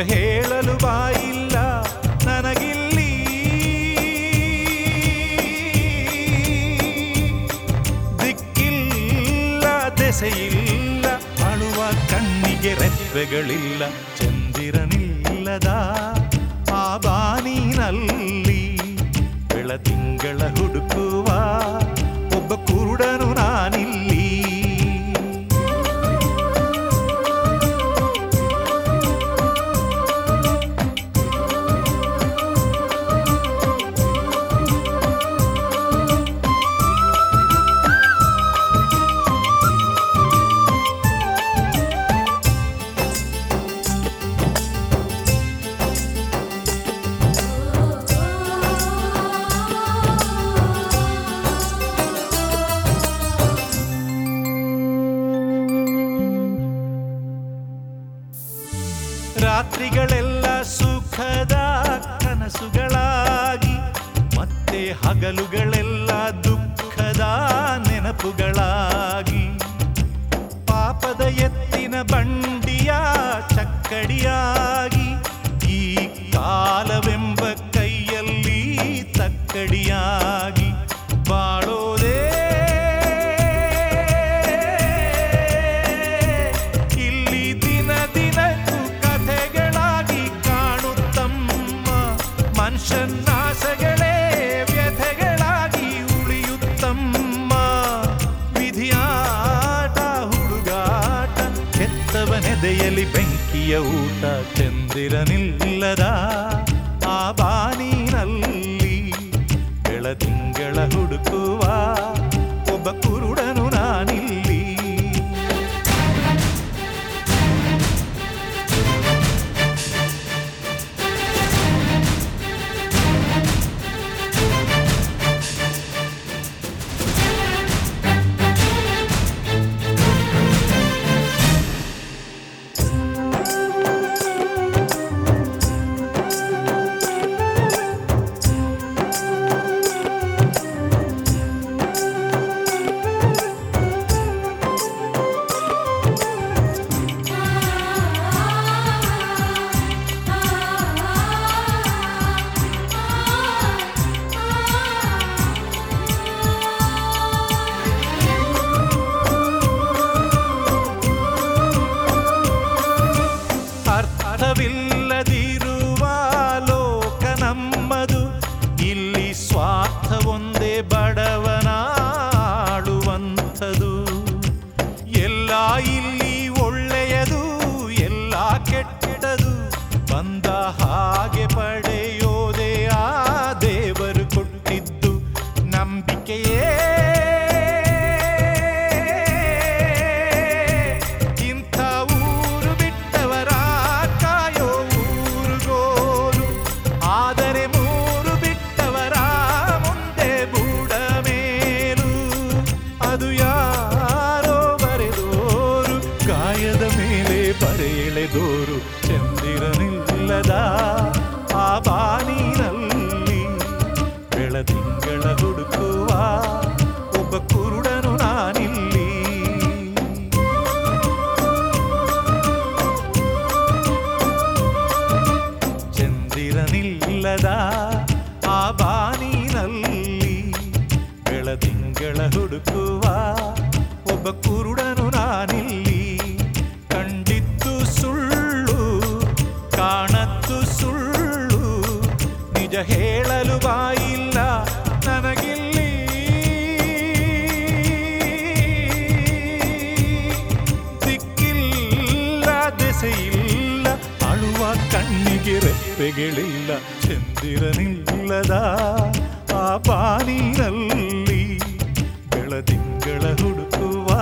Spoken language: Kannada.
ಹೇಳಲು ಬಾಯಿಲ್ಲ ನನಗಿಲ್ಲಿ ದಿಕ್ಕಿಲ್ಲ ದೆಸೆಯಿಲ್ಲ ಅಳುವ ಕಣ್ಣಿಗೆ ರೆಪ್ಪೆಗಳಿಲ್ಲ ಚಂದಿರನಿಲ್ಲದ ಆ ಬಾನಿನಲ್ಲಿ ಬೆಳತಿಂಗಳ ಹುಡುಕುವ ಒಬ್ಬ ಕುರುಡನು ನಾನಿಲ್ಲಿ ರಾತ್ರಿಗಳೆಲ್ಲ ಸುಖದ ಕನಸುಗಳಾಗಿ ಮತ್ತೆ ಹಗಲುಗಳೆಲ್ಲ ದುಃಖದ ನೆನಪುಗಳಾಗಿ ಪಾಪದ ಎತ್ತಿನ ಬಂಡಿಯ ಚಕ್ಕಡಿಯಾಗಿ ಈ ಕಾಲವೆಂಬ ಕೈಯಲ್ಲಿ ತಕ್ಕಡಿಯಾಗಿ ಬಾಳೋದೇ ಇಲ್ಲಿ ದಿನ ದಿನಕ್ಕೂ ಕಥೆಗಳಾಗಿ ಕಾಣುತ್ತಮ್ಮ ಮನುಷ್ಯನಾಸಗಳೇ ವ್ಯಥೆಗಳಾಗಿ ಉಳಿಯುತ್ತಮ್ಮ ವಿಧಿಯಾಟ ಹುಡುಗಾಟ ಕೆತ್ತವನೆದೆಯಲ್ಲಿ ಬೆಂಕಿಯ ಊಟ ಚಂದಿರನಿಲ್ಲದ ಆ ಬಾನಿನಲ್ಲಿ ಬೆಳದಿಂಗಳ ಹುಡುಕುವ ಒಬ್ಬ ಕುರುಡನು ನಾನಿಲ್ಲಿ ಅರ್ಥವಿಲ್ಲದಿರುವ ಲೋಕ ನಮ್ಮದು ಇಲ್ಲಿ ಸ್ವಾರ್ಥ ಒಂದೇ ಬಡವನಾಡುವಂಥದು ಎಲ್ಲ ಇಲ್ಲಿ ಒಳ್ಳೆಯದು ಎಲ್ಲ ಕೆಟ್ಟದು ಬಂದ ಹಾಗೆ ಪಡೆಯೋದೇ ಆ ದೇವರು ಕೊಟ್ಟಿದ್ದು ನಂಬಿಕೆಯೇ ಇಂಥ ಊರು ಬಿಟ್ಟವರ ಕಾಯೋ ಊರುಗೋರು ಆದರೆ ಮೂರು ಬಿಟ್ಟವರ ಮುಂದೆ ಬೂಡ ಮೇಲು ಅದು ಯಾರೋ ಬರೆದೋರು ಗಾಯದ ಮೇಲೆ ಬರೆಳೆದೋರು ಚಂದಿರನಿಲ್ಲದ ಆ ಬಾನಿನಲ್ಲಿ ಬೆಳದಿಂಗಳ ಹುಡುಕುವ ಒಬ್ಬ ಕುರುಡನು ನಾನಿಲ್ಲಿ ಚಂದಿರನಿಲ್ಲದ ಆ ಬಾನಿನಲ್ಲಿ ಬೆಳದಿಂಗಳ ಹುಡುಕುವ ಒಬ್ಬ ಕುರುಡನು ನಾನಿಲ್ಲಿ ಕಂಡಿದ್ದು ಸುಳ್ಳು ಕಾಣದ್ದು ಸುಳ್ಳು ನಿಜ ಹೇಳಲು ಬಾಯಿಲ್ಲ ನನಗಿಲ್ಲಿ ದಿಕ್ಕಿಲ್ಲ ದೆಸೆಯಿಲ್ಲ ಅಳುವ ಕಣ್ಣಿಗೆ ರೆಪ್ಪೆಗಳಿಲ್ಲ ಚಂದಿರನಿಲ್ಲದ ಆ ಬಾನಿನಲ್ಲಿ ಬೆಳದಿಂಗಳ ಹುಡುಕುವ